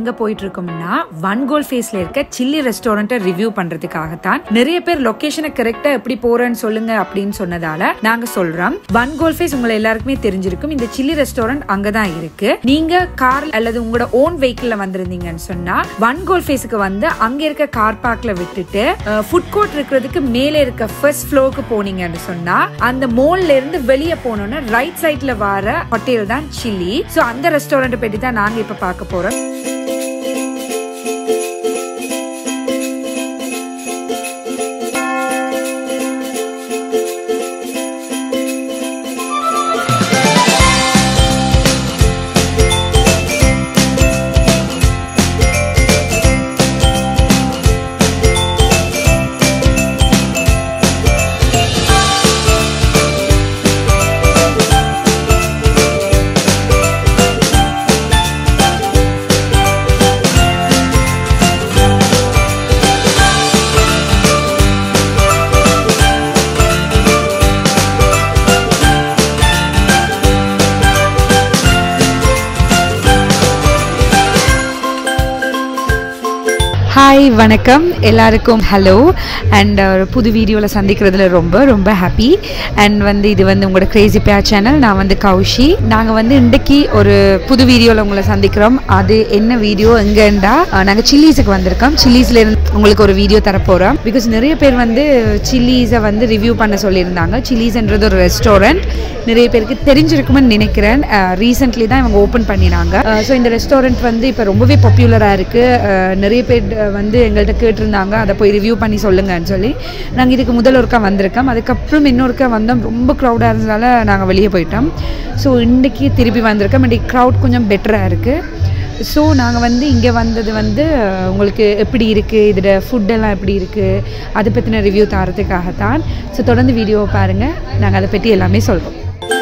எங்க போயிட்டு இருக்கோம்னா ஒன் கோல் ஃபேஸ்ல இருக்க சில்லி ரெஸ்டாரண்ட்டை ரிவ்யூ பண்றதுக்காகத்தான் நிறைய பேர் லொகேஷனை கரெக்டா எப்படி போறேன்னு சொல்லுங்க அப்படின்னு சொன்னதால நாங்க சொல்றோம் ஒன் கோல் ஃபேஸ் உங்களை எல்லாருக்குமே தெரிஞ்சிருக்கும் இந்த சில்லி ரெஸ்டாரண்ட் அங்கதான் இருக்கு நீங்க கார் அல்லது உங்களோட ஓன் வெஹிக்கிள்ல வந்திருந்தீங்கன்னு சொன்னா ஒன் கோல் ஃபேஸுக்கு வந்து அங்க இருக்க கார் பார்க்ல விட்டுட்டு ஃபுட் கோர்ட் இருக்கிறதுக்கு மேலே இருக்க ஃபர்ஸ்ட் ஃப்ளோருக்கு போனீங்கன்னு சொன்னா அந்த மோல்ல இருந்து வெளியே போனோம்னா ரைட் சைட்ல வர ஹோட்டல் தான் சில்லி சோ அந்த ரெஸ்டாரண்ட் பற்றி தான் நாங்க இப்ப பார்க்க போறோம் ஹாய் வணக்கம் எல்லாருக்கும் ஹலோ அண்ட் ஒரு புது வீடியோவில் சந்திக்கிறதுல ரொம்ப ரொம்ப ஹாப்பி அண்ட் வந்து இது வந்து உங்களோட கிரேசி பேர் சேனல் நான் வந்து கௌஷி நாங்கள் வந்து இன்றைக்கி ஒரு புது வீடியோவில் உங்களை சந்திக்கிறோம் அது என்ன வீடியோ எங்கேண்டா நாங்கள் சில்லிஸுக்கு வந்திருக்கோம் சில்லிஸில் இருந்து உங்களுக்கு ஒரு வீடியோ தரப்போகிறோம் பிகாஸ் நிறைய பேர் வந்து சில்லிஸை வந்து ரிவ்யூ பண்ண சொல்லியிருந்தாங்க சில்லிஸ்ன்றது ஒரு ரெஸ்டாரண்ட் நிறைய பேருக்கு தெரிஞ்சிருக்குமென்னு நினைக்கிறேன் ரீசெண்ட்லி தான் இவங்க ஓப்பன் பண்ணினாங்க ஸோ இந்த ரெஸ்டாரண்ட் வந்து இப்போ ரொம்பவே பாப்புலராக இருக்குது நிறைய பேர் வந்து எங்கள்கிட்ட கேட்டிருந்தாங்க அதை போய் ரிவ்யூ பண்ணி சொல்லுங்கன்னு சொல்லி நாங்கள் இதுக்கு முதல் ஒருக்கா வந்திருக்கோம் அதுக்கப்புறம் இன்னொருக்கா வந்தோம் ரொம்ப க்ரௌடாக இருந்ததால நாங்கள் வெளியே போயிட்டோம் ஸோ இன்றைக்கி திருப்பி வந்திருக்கோம் இன்றைக்கி க்ரௌட் கொஞ்சம் பெட்டராக இருக்குது ஸோ நாங்கள் வந்து இங்கே வந்தது வந்து உங்களுக்கு எப்படி இருக்குது இதோட ஃபுட்டெல்லாம் எப்படி இருக்குது அதை பற்றின ரிவ்யூ தரத்துக்காகத்தான் ஸோ தொடர்ந்து வீடியோவை பாருங்கள் நாங்கள் அதை பற்றி எல்லாமே சொல்கிறோம்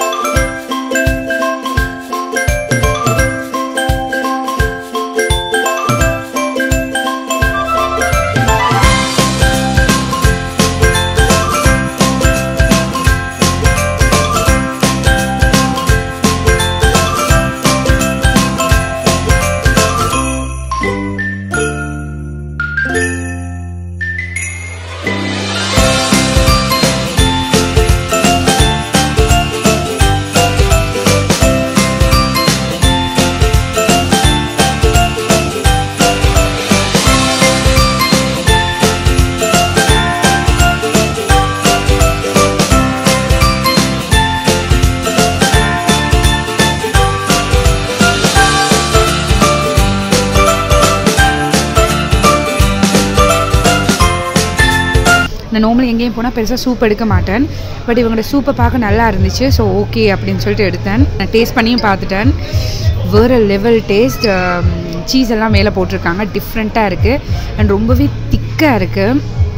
நான் நார்மலி எங்கேயும் போனால் பெருசாக சூப் எடுக்க மாட்டேன் பட் இவங்களோட சூப்பை பார்க்க நல்லா இருந்துச்சு ஸோ ஓகே அப்படின்னு சொல்லிட்டு எடுத்தேன் நான் டேஸ்ட் பண்ணியும் பார்த்துட்டேன் வேறு லெவல் டேஸ்ட் சீஸ் எல்லாம் மேலே போட்டிருக்காங்க டிஃப்ரெண்ட்டாக இருக்குது அண்ட் ரொம்பவே திக்காக இருக்குது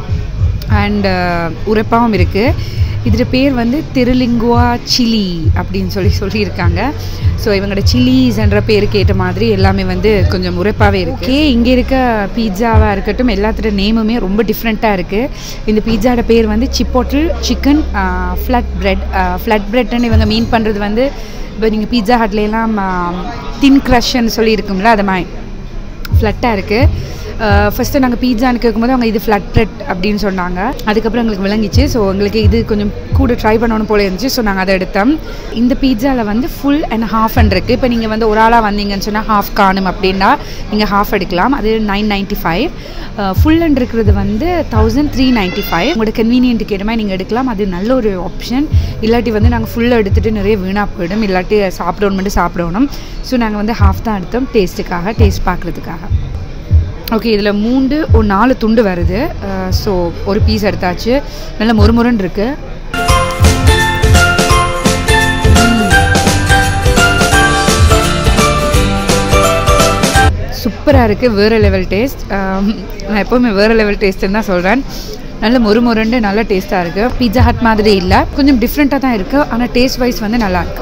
அண்ட் உரைப்பாகவும் இருக்குது இதோட பேர் வந்து திருலிங்குவா சில்லி அப்படின்னு சொல்லி சொல்லியிருக்காங்க ஸோ இவங்களோட சில்லிஸ் என்ற பேருக்கு ஏற்ற மாதிரி எல்லாமே வந்து கொஞ்சம் உரைப்பாகவே இருக்குது ஓகே இங்கே இருக்க பீட்சாவாக இருக்கட்டும் எல்லாத்தோட நேமுமே ரொம்ப டிஃப்ரெண்ட்டாக இருக்குது இந்த பீட்சாவோட பேர் வந்து chipotle chicken flat bread flat பிரெட்னு இவங்க மீன் பண்ணுறது வந்து இப்போ நீங்கள் பீட்சா ஹட்லாம் தின் க்ரஷ்ன்னு சொல்லி இருக்கும்ல அது மாதிரி ஃப்ளட்டாக இருக்குது ஃபஸ்ட்டு நாங்கள் பீட்சான்னு கேட்கும்போது அவங்க இது ஃப்ளட் பிரெட் அப்படின்னு சொன்னாங்க அதுக்கப்புறம் எங்களுக்கு விளங்கிச்சு ஸோ எங்களுக்கு இது கொஞ்சம் கூட ட்ரை பண்ணணும் போல இருந்துச்சு ஸோ நாங்கள் அதை எடுத்தோம் இந்த பீட்சாவில் வந்து ஃபுல் அண்ட் ஹாஃப் அண்ட் இருக்குது இப்போ நீங்கள் வந்து ஒரு ஆளாக வந்தீங்கன்னு சொன்னால் ஹாஃப் காணும் அப்படின்னா நீங்கள் ஹாஃப் எடுக்கலாம் அது nine ninety five full and இருக்கிறது வந்து தௌசண்ட் த்ரீ நைன்ட்டி ஃபைவ் உங்களோட கன்வீனியன்ட்டுக்கு ஏற்ற மாதிரி நீங்கள் எடுக்கலாம் அது நல்ல ஒரு ஆப்ஷன் இல்லாட்டி வந்து நாங்கள் ஃபுல்லாக எடுத்துகிட்டு நிறைய வீணாக போயிடும் இல்லாட்டி சாப்பிடணும் மட்டும் சாப்பிடணும் ஸோ நாங்கள் வந்து ஹாஃப் தான் எடுத்தோம் டேஸ்ட்டுக்காக டேஸ்ட் பார்க்குறதுக்காக ஓகே இதில் மூண்டு ஒரு நாலு துண்டு வருது ஸோ ஒரு பீஸ் எடுத்தாச்சு நல்ல மொறுமொருன்னு இருக்குது சூப்பராக இருக்குது வேறு லெவல் டேஸ்ட் நான் எப்போவுமே வேறு லெவல் டேஸ்ட்டுன்னு தான் சொல்கிறேன் நல்ல மொறு மொருண்டு நல்ல டேஸ்ட்டாக இருக்குது பீட்சா ஹட் மாதிரி இல்லை கொஞ்சம் டிஃப்ரெண்ட்டாக தான் இருக்குது ஆனால் டேஸ்ட் வைஸ் வந்து நல்லாயிருக்கு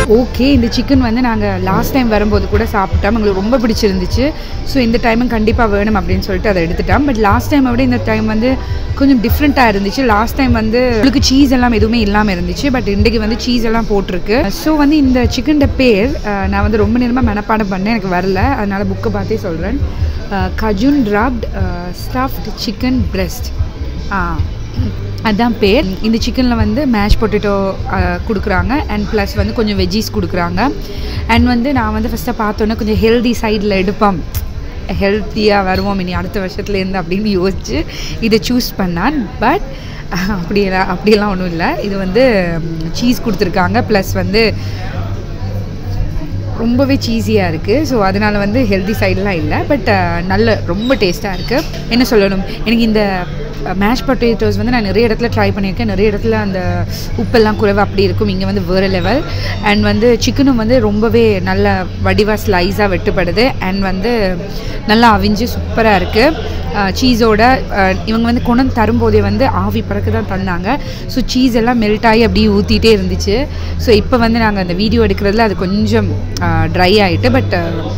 ஓகே இந்த சிக்கன் வந்து நாங்கள் லாஸ்ட் டைம் வரும்போது கூட சாப்பிட்டோம் எங்களுக்கு ரொம்ப பிடிச்சிருந்துச்சு ஸோ இந்த டைமும் கண்டிப்பாக வேணும் அப்படின்னு சொல்லிட்டு அதை எடுத்துட்டோம் பட் லாஸ்ட் டைமை விட இந்த டைம் வந்து கொஞ்சம் டிஃப்ரெண்ட்டாக இருந்துச்சு லாஸ்ட் டைம் வந்து உங்களுக்கு சீஸ் எல்லாம் எதுவுமே இல்லாமல் இருந்துச்சு பட் இன்றைக்கு வந்து சீஸ் எல்லாம் போட்டிருக்கு ஸோ வந்து இந்த சிக்கன் பேர் அஹ், நான் வந்து ரொம்ப நேரமாக மனப்பாடம் பண்ணேன் எனக்கு வரல அதனால் புக்கை பார்த்தே சொல்கிறேன் cajun wrapped stuffed chicken breast ஆ அதான் பேர் இந்த சிக்கனில் வந்து மேஷ் பொட்டேட்டோ கொடுக்குறாங்க அண்ட் ப்ளஸ் வந்து கொஞ்சம் வெஜ்ஜீஸ் கொடுக்குறாங்க அண்ட் வந்து நான் வந்து ஃபஸ்ட்டாக பார்த்தோன்னே கொஞ்சம் ஹெல்தி சைடில் எடுப்போம் ஹெல்த்தியாக வருவோம் இனி அடுத்த வருஷத்துலேருந்து அப்படின்னு யோசிச்சு இதை சூஸ் பண்ணான் பட் அப்படியெல்லாம் அப்படியெல்லாம் ஒன்றும் இல்லை இது வந்து சீஸ் கொடுத்துருக்காங்க ப்ளஸ் வந்து ரொம்பவே சீஸியாக இருக்குது ஸோ அதனால் வந்து ஹெல்தி சைடெலாம் இல்லை பட் நல்ல ரொம்ப டேஸ்ட்டாக இருக்குது என்ன சொல்லணும் எனக்கு இந்த மேஷ் பொட்டேட்டோஸ் வந்து நான் நிறைய இடத்துல ட்ரை பண்ணியிருக்கேன் நிறைய இடத்துல அந்த உப்பெல்லாம் குறைவு அப்படி இருக்கும் இங்கே வந்து வேறு லெவல் அண்ட் வந்து சிக்கனும் வந்து ரொம்பவே நல்ல வடிவாக ஸ்லைஸாக வெட்டுப்படுது அண்ட் வந்து நல்லா அவிஞ்சு சூப்பராக இருக்குது சீஸோட இவங்க வந்து கொண்டு தரும்போதே வந்து ஆவி பறக்க தான் தந்தாங்க ஸோ சீஸ் எல்லாம் மெல்ட் ஆகி அப்படியே ஊற்றிட்டே இருந்துச்சு ஸோ இப்போ வந்து நாங்கள் அந்த வீடியோ எடுக்கிறதுல அது கொஞ்சம் ட்ரை ஆகிட்டு பட்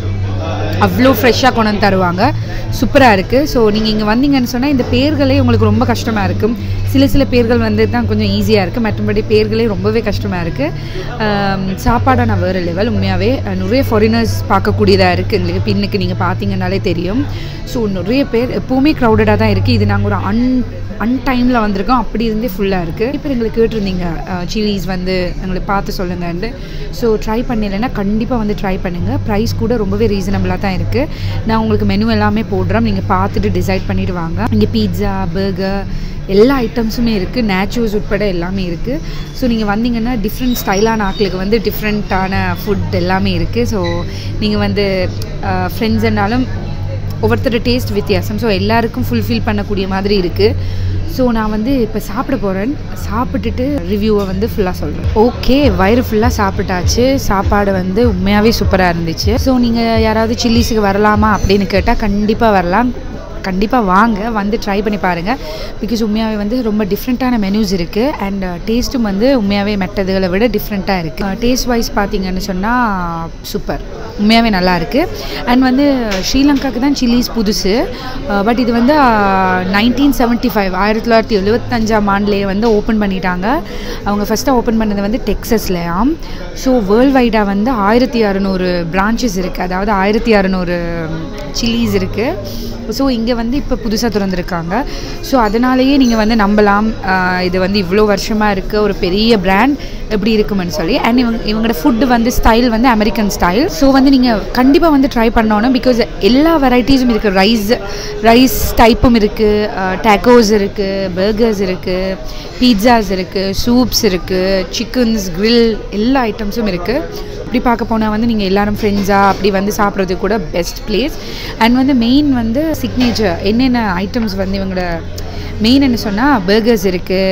அவ்வளோ ஃப்ரெஷ்ஷாக கொண்டு வந்து தருவாங்க சூப்பராக இருக்குது ஸோ நீங்கள் இங்கே வந்தீங்கன்னு சொன்னால் இந்த பேர்களே உங்களுக்கு ரொம்ப கஷ்டமாக இருக்கும் சில சில பேர்கள் வந்து தான் கொஞ்சம் ஈஸியாக இருக்குது மற்றபடி பேர்களே ரொம்பவே கஷ்டமாக இருக்குது சாப்பாடாக நான் வேறு லெவல் உண்மையாகவே அஹ், நிறைய ஃபாரினர்ஸ் பார்க்கக்கூடியதாக இருக்குது எங்களுக்கு பின்னுக்கு நீங்கள் பார்த்தீங்கன்னாலே தெரியும் ஸோ நிறைய பேர் எப்போவுமே க்ரௌடடாக தான் இருக்குது இது நாங்கள் ஒரு அன் அன்டைமில் வந்திருக்கோம் அப்படி இருந்தே ஃபுல்லாக இருக்குது இப்போ எங்களுக்கு கேட்டிருந்தீங்க சில்லிஸ் வந்து எங்களுக்கு பார்த்து சொல்லுங்கன்ட்டு ஸோ ட்ரை பண்ணலைன்னா கண்டிப்பாக வந்து ட்ரை பண்ணுங்கள் ப்ரைஸ் கூட ரொம்பவே ரீசனபிளாக தான் இருக்குது நான் உங்களுக்கு மெனு எல்லாமே போடுறோம் நீங்கள் பார்த்துட்டு டிசைட் பண்ணிட்டு வாங்க இங்கே பீட்சா பர்கர் எல்லா ஐட்டம்ஸுமே இருக்குது நேச்சுரல்ஸ் உட்பட எல்லாமே இருக்குது ஸோ நீங்கள் வந்தீங்கன்னா டிஃப்ரெண்ட் ஸ்டைலான ஆட்களுக்கு வந்து டிஃப்ரெண்ட்டான ஃபுட் எல்லாமே இருக்குது ஸோ நீங்கள் வந்து ஃப்ரெண்ட்ஸ்னாலும் ஒவ்வொருத்தர் டேஸ்ட் வித்தியாசம் ஸோ எல்லாருக்கும் ஃபுல்ஃபில் பண்ணக்கூடிய மாதிரி இருக்குது ஸோ நான் வந்து இப்போ சாப்பிட போகிறேன் சாப்பிட்டுட்டு ரிவ்யூவை வந்து ஃபுல்லாக சொல்கிறேன் ஓகே வயிறு ஃபுல்லாக சாப்பிட்டாச்சு சாப்பாடு வந்து உண்மையாகவே சூப்பராக இருந்துச்சு ஸோ நீங்கள் யாராவது சில்லிஸுக்கு வரலாமா அப்படின்னு கேட்டால் கண்டிப்பாக வரலாம் கண்டிப்பாக வாங்க வந்து ட்ரை பண்ணி பாருங்கள் பிகாஸ் உண்மையாகவே வந்து ரொம்ப டிஃப்ரெண்ட்டான மெனூஸ் இருக்குது அண்ட் டேஸ்ட்டும் வந்து உண்மையாகவே மெட்டதுகளை விட டிஃப்ரெண்ட்டாக இருக்குது டேஸ்ட் வைஸ் பார்த்தீங்கன்னு சொன்னால் சூப்பர் உண்மையாகவே நல்லா இருக்குது அண்ட் வந்து ஸ்ரீலங்காவுக்கு தான் சில்லிஸ் புதுசு பட் இது வந்து நைன்டீன் செவன்ட்டி ஃபைவ் ஆயிரத்தி தொள்ளாயிரத்தி எழுபத்தஞ்சாம் ஆண்டுலேயே வந்து ஓப்பன் பண்ணிட்டாங்க அவங்க ஃபஸ்ட்டாக ஓப்பன் பண்ணது வந்து டெக்ஸஸ்லையாம் ஸோ வேர்ல்ட் வைடாக வந்து ஆயிரத்தி அறநூறு பிரான்ச்சஸ் இருக்குது அதாவது ஆயிரத்தி அறநூறு சில்லிஸ் இருக்குது ஸோ இங்கே வந்து இப்போ புதுசாக திறந்துருக்காங்க ஸோ அதனாலேயே நீங்கள் வந்து நம்பலாம் ஆஹ் இது வந்து இவ்வளோ வருஷமாக இருக்க ஒரு பெரிய பிராண்ட் எப்படி இருக்குமென்னு சொல்லி அண்ட் இவங்க இவங்களோட ஃபுட்டு வந்து ஸ்டைல் வந்து அமெரிக்கன் ஸ்டைல் ஸோ வந்து நீங்கள் கண்டிப்பாக வந்து ட்ரை பண்ணணும் பிகாஸ் எல்லா வெரைட்டிஸும் இருக்குது ரைஸ் ரைஸ் டைப்பும் இருக்குது டேக்கோஸ் இருக்குது பர்கர்ஸ் இருக்குது பீட்சாஸ் இருக்குது சூப்ஸ் இருக்குது சிக்கன்ஸ் grill எல்லா ஐட்டம்ஸும் இருக்குது அப்படி பார்க்க போனால் வந்து நீங்கள் எல்லாரும் ஃப்ரெண்ட்ஸாக அப்படி வந்து சாப்பிட்றது கூட பெஸ்ட் பிளேஸ் அண்ட் வந்து மெயின் வந்து சிக்னேச்சர் என்னென்ன ஐட்டம்ஸ் வந்து இவங்களோட மெயின் என்ன சொன்னால் பர்கர்ஸ்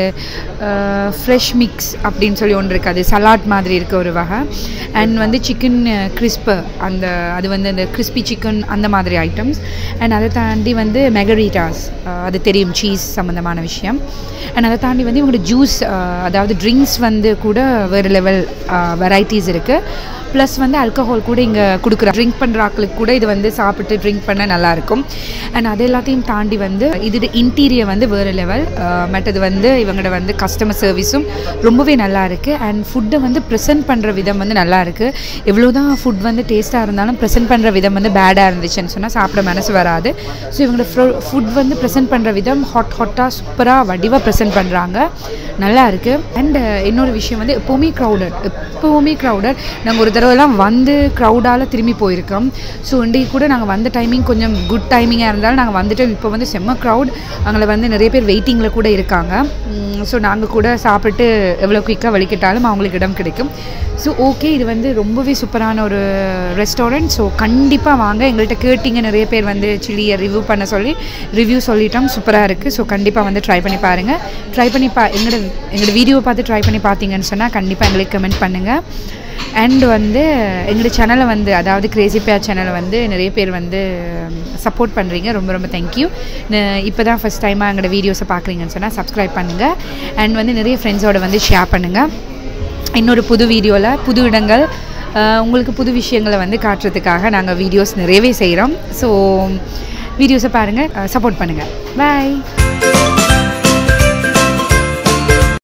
இருக்குது ஃப்ரெஷ் மிக்ஸ் அப்படின்னு சொல்லி ஒன்று இருக்குது அது சலாட் மாதிரி இருக்க ஒரு வகை அண்ட் வந்து சிக்கன் கிறிஸ்பு அந்த அது வந்து அந்த கிறிஸ்பி சிக்கன் அந்த மாதிரி ஐட்டம்ஸ் அண்ட் அதை தாண்டி வந்து மெகரிட்டாஸ் அது தெரியும் சீஸ் சம்மந்தமான விஷயம் அண்ட் அதை தாண்டி வந்து இவங்களோட ஜூஸ் அதாவது ட்ரிங்க்ஸ் வந்து கூட வேறு லெவல் வெரைட்டிஸ் இருக்குது ப்ளஸ் வந்து ஆல்கஹால் கூட இங்கே கொடுக்குற ட்ரிங்க் பண்ணுற ஆட்களுக்கு கூட இது வந்து சாப்பிட்டு ட்ரிங்க் பண்ண நல்லாயிருக்கும் அண்ட் அது எல்லாத்தையும் தாண்டி வந்து இது இன்டீரியர் வந்து வேறு லெவல் மற்றது வந்து இவங்களோட வந்து கஸ்டமர் சர்வீஸும் ரொம்பவே நல்லா இருக்குது அண்ட் ஃபுட்டை வந்து ப்ரெசென்ட் பண்ணுற விதம் வந்து நல்லா இருக்குது எவ்வளோ தான் ஃபுட் வந்து டேஸ்ட்டாக இருந்தாலும் ப்ரெசென்ட் பண்ணுற விதம் வந்து பேடாக இருந்துச்சுன்னு சொன்னால் சாப்பிட மனசு வராது ஸோ இவங்களோட ஃபுட் வந்து ப்ரெசென்ட் பண்ணுற விதம் ஹாட் ஹாட்டாக சூப்பராக வடிவாக ப்ரெசென்ட் பண்ணுறாங்க நல்லா இருக்குது அண்ட் இன்னொரு விஷயம் வந்து எப்போவுமே க்ரௌடட் எப்போவுமே க்ரௌடட் நாங்கள் ஒரு தடவைலாம் வந்து க்ரௌடால் திரும்பி போயிருக்கோம் ஸோ இன்றைக்கு கூட நாங்கள் வந்த டைமிங் கொஞ்சம் குட் டைமிங்காக இருந்தாலும் நாங்கள் வந்துட்டோம் இப்போ வந்து செம்ம க்ரௌட் அங்கே வந்து நிறைய பேர் வெயிட்டிங்கில் கூட இருக்காங்க ஸோ நாங்கள் கூட சாப்பிட்டு எவ்வளோ குயிக்காக வலிக்கிட்டாலும் அவங்களுக்கு இடம் கிடைக்கும் ஸோ ஓகே இது வந்து ரொம்பவே சூப்பரான ஒரு ரெஸ்டாரண்ட் ஸோ கண்டிப்பாக வாங்க எங்கள்கிட்ட கேட்டிங்க நிறைய பேர் வந்து சில்லியை ரிவ்யூ பண்ண சொல்லி ரிவ்யூ சொல்லிட்டோம் சூப்பராக இருக்குது ஸோ கண்டிப்பாக வந்து ட்ரை பண்ணி பாருங்கள் ட்ரை பண்ணி பா எங்களோட எங்களோட வீடியோவை பார்த்து ட்ரை பண்ணி பார்த்தீங்கன்னு சொன்னால் கண்டிப்பாக எங்களுக்கு கமெண்ட் பண்ணுங்கள் அண்ட் வந்து எங்களோட சேனலை வந்து அதாவது கிரேசி பேர் சேனலை வந்து நிறைய பேர் வந்து சப்போர்ட் பண்ணுறீங்க ரொம்ப ரொம்ப தேங்க்யூ இப்போ தான் ஃபஸ்ட் டைமாக எங்களோட வீடியோஸை பார்க்குறீங்கன்னு சொன்னால் சப்ஸ்கிரைப் பண்ணுங்கள் அண்ட் வந்து நிறைய ஃப்ரெண்ட்ஸோட வந்து ஷேர் பண்ணுங்கள் இன்னொரு புது வீடியோவில் புது இடங்கள் அஹ், உங்களுக்கு புது விஷயங்களை வந்து காட்டுறதுக்காக நாங்கள் வீடியோஸ் நிறையவே செய்கிறோம் ஸோ வீடியோஸை பாருங்கள் சப்போர்ட் பண்ணுங்கள் பாய்